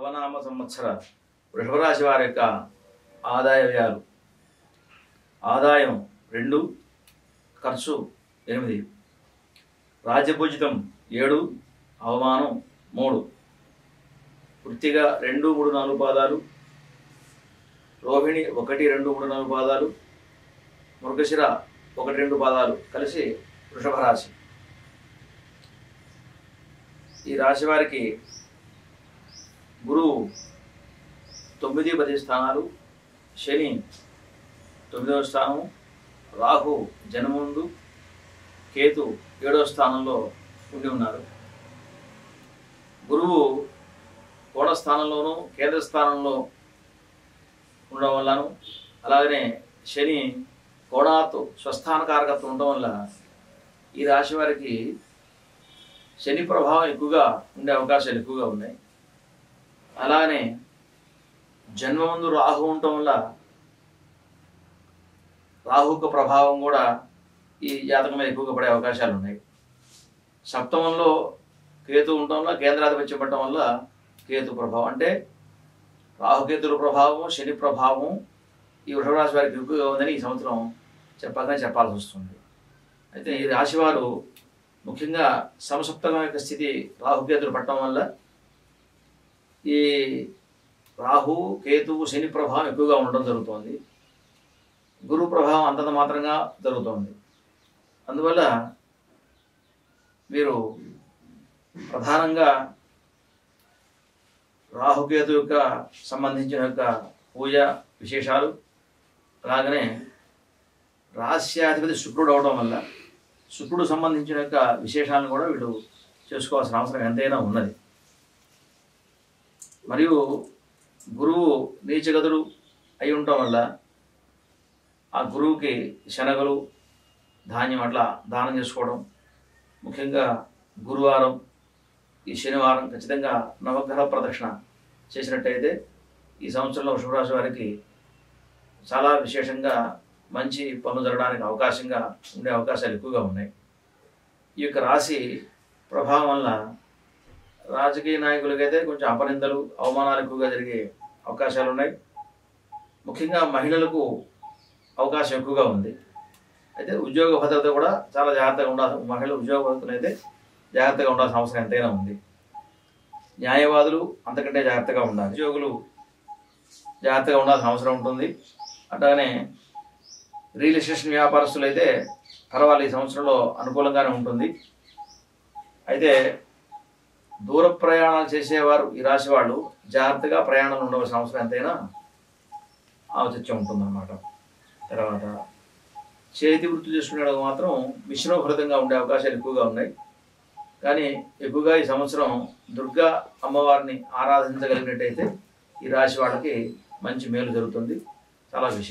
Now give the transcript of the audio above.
ప్లవనామ సంవత్సర వృషభరాశి వారి యొక్క ఆదాయ వ్యయాలు ఆదాయం రెండు ఖర్చు ఎనిమిది రాజ్యపూజితం ఏడు అవమానం మూడు వృత్తిగా రెండు మూడు నాలుగు పాదాలు రోహిణి ఒకటి రెండు మూడు నాలుగు పాదాలు మృగశిర ఒకటి రెండు పాదాలు కలిసి వృషభ రాశి ఈ రాశి వారికి గురువు తొమ్మిది పది స్థానాలు శని తొమ్మిదవ స్థానం రాహు జనముందు కేతు ఏడవ స్థానంలో ఉండి ఉన్నారు గురువు కోణ స్థానంలోనూ కేంద్ర స్థానంలో ఉండడం వల్లను అలాగనే శని కోణాత్ స్వస్థానకారకత్వం ఉండడం వల్ల ఈ రాశి వారికి శని ప్రభావం ఎక్కువగా ఉండే అవకాశాలు ఎక్కువగా ఉన్నాయి అలానే జన్మమందు రాహు ఉండటం వల్ల రాహు యొక్క ప్రభావం కూడా ఈ జాతకం మీద ఎక్కువగా పడే అవకాశాలు ఉన్నాయి సప్తమంలో కేతు ఉండటం వల్ల కేంద్రాధిపత్యం పడటం వల్ల కేతు ప్రభావం అంటే రాహుకేతుల ప్రభావం శని ప్రభావం ఈ వృషభరాశి వారికి ఎక్కువగా ఉందని ఈ సంవత్సరం చెప్పగానే చెప్పాల్సి వస్తుంది అయితే ఈ రాశి వారు ముఖ్యంగా సమసప్తకం యొక్క స్థితి రాహుకేతులు పట్టడం వల్ల ఈ రాహు కేతువు శని ప్రభావం ఎక్కువగా ఉండడం జరుగుతోంది గురు ప్రభావం అంతంత మాత్రంగా జరుగుతోంది అందువల్ల మీరు ప్రధానంగా రాహుకేతు యొక్క సంబంధించిన యొక్క పూజ విశేషాలు అలాగనే రాస్యాధిపతి శుక్రుడు అవడం వల్ల శుక్రుడు సంబంధించిన యొక్క విశేషాలను కూడా వీళ్ళు చేసుకోవాల్సిన అవసరం ఎంతైనా ఉన్నది మరియు గురువు నీచగదుడు అయి ఉండటం వల్ల ఆ గురువుకి శనగలు ధాన్యం అట్లా దానం చేసుకోవడం ముఖ్యంగా గురువారం ఈ శనివారం ఖచ్చితంగా నవగ్రహ ప్రదక్షిణ చేసినట్టయితే ఈ సంవత్సరంలో వృషభరాశి వారికి చాలా విశేషంగా మంచి పనులు జరగడానికి అవకాశంగా ఉండే అవకాశాలు ఎక్కువగా ఉన్నాయి ఈ యొక్క రాశి ప్రభావం వల్ల రాజకీయ నాయకులకైతే కొంచెం అపనిందలు అవమానాలు ఎక్కువగా జరిగే అవకాశాలు ఉన్నాయి ముఖ్యంగా మహిళలకు అవకాశం ఎక్కువగా ఉంది అయితే ఉద్యోగ భద్రత కూడా చాలా జాగ్రత్తగా ఉండాల్సిన మహిళ ఉద్యోగ భద్రతను అయితే జాగ్రత్తగా ఉండాల్సిన అవసరం ఎంతైనా ఉంది న్యాయవాదులు అంతకంటే జాగ్రత్తగా ఉండాలి ఉద్యోగులు జాగ్రత్తగా ఉండాల్సిన అవసరం ఉంటుంది అట్లాగనే రియల్ ఎస్టేషన్ వ్యాపారస్తులు అయితే పర్వాలేదు ఈ సంవత్సరంలో అనుకూలంగానే ఉంటుంది అయితే దూర ప్రయాణాలు చేసేవారు ఈ రాశి వాళ్ళు జాగ్రత్తగా ప్రయాణాలు ఉండవలసిన అవసరం ఎంతైనా ఆవశ్యకం ఉంటుందన్నమాట తర్వాత చేతి వృత్తి చేసుకునే మాత్రం మిశ్రమఫలితంగా ఉండే అవకాశాలు ఎక్కువగా ఉన్నాయి కానీ ఎక్కువగా ఈ సంవత్సరం దుర్గా అమ్మవారిని ఆరాధించగలిగినట్టయితే ఈ రాశి వాళ్ళకి మంచి మేలు జరుగుతుంది చాలా విషయం